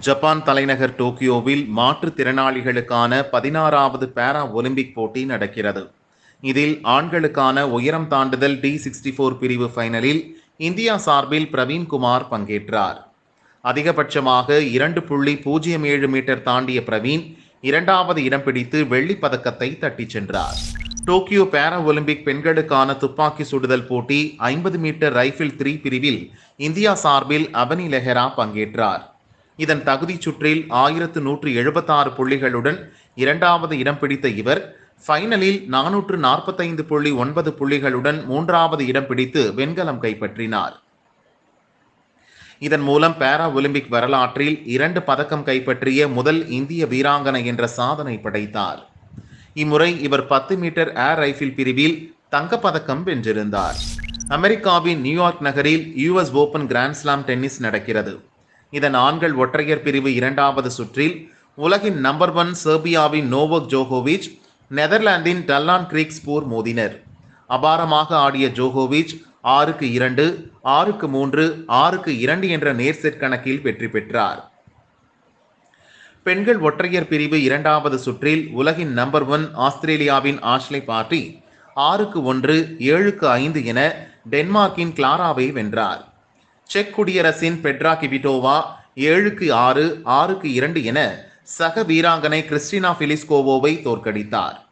Japan தலைநகர் டோக்கியோவில் மாற்றுத்திறனாளிகளுக்கான பதினாறாவது பாரா ஒலிம்பிக் போட்டி நடக்கிறது இதில் ஆண்களுக்கான உயரம் தாண்டுதல் டி சிக்ஸ்டி ஃபோர் பிரிவு ஃபைனலில் இந்தியா சார்பில் பிரவீன்குமார் பங்கேற்றார் அதிகபட்சமாக இரண்டு புள்ளி பூஜ்ஜியம் ஏழு மீட்டர் தாண்டிய பிரவீன் இரண்டாவது இடம் பிடித்து வெள்ளிப் பதக்கத்தை தட்டிச் சென்றார் டோக்கியோ பாரா ஒலிம்பிக் பெண்களுக்கான துப்பாக்கி சுடுதல் போட்டி ஐம்பது மீட்டர் ரைஃபிள் த்ரீ பிரிவில் இந்தியா சார்பில் அவனி லெஹரா பங்கேற்றார் இதன் தகுதிச் சுற்றில் ஆயிரத்து நூற்று எழுபத்தாறு புள்ளிகளுடன் இரண்டாவது இடம் பிடித்த இவர் ஃபைனலில் நானூற்று நாற்பத்தைந்து புள்ளி ஒன்பது புள்ளிகளுடன் மூன்றாவது இடம் பிடித்து வெண்கலம் கைப்பற்றினார் இதன் மூலம் பாரா ஒலிம்பிக் வரலாற்றில் இரண்டு பதக்கம் கைப்பற்றிய முதல் இந்திய வீராங்கனை என்ற சாதனை படைத்தார் இம்முறை இவர் பத்து மீட்டர் ஏர் ரைஃபிள் பிரிவில் தங்கப்பதக்கம் வென்றிருந்தார் அமெரிக்காவின் நியூயார்க் நகரில் யுஎஸ் ஓபன் கிராண்ட்ஸ்லாம் டென்னிஸ் நடக்கிறது இதன் ஆண்கள் ஒற்றையர் பிரிவு இரண்டாவது சுற்றில் உலகின் நம்பர் ஒன் செர்பியாவின் நோவோக் ஜோகோவிச் நெதர்லாந்தின் டல்லான் கிரீக்ஸ்பூர் மோதினர் அபாரமாக ஆடிய ஜோகோவிச் ஆறுக்கு இரண்டு ஆறுக்கு மூன்று ஆறுக்கு இரண்டு என்ற நேர்செட் கணக்கில் வெற்றி பெற்றார் பெண்கள் ஒற்றையர் பிரிவு இரண்டாவது சுற்றில் உலகின் நம்பர் ஒன் ஆஸ்திரேலியாவின் ஆஷ்லை பார்ட்டி ஆறுக்கு ஒன்று ஏழுக்கு ஐந்து என டென்மார்க்கின் கிளாராவை வென்றார் செக் குடியரசின் பெட்ரா கிவிட்டோவா ஏழுக்கு ஆறு ஆறுக்கு இரண்டு என சக வீராங்கனை கிறிஸ்டினா பிலிஸ்கோவோவை தோற்கடித்தார்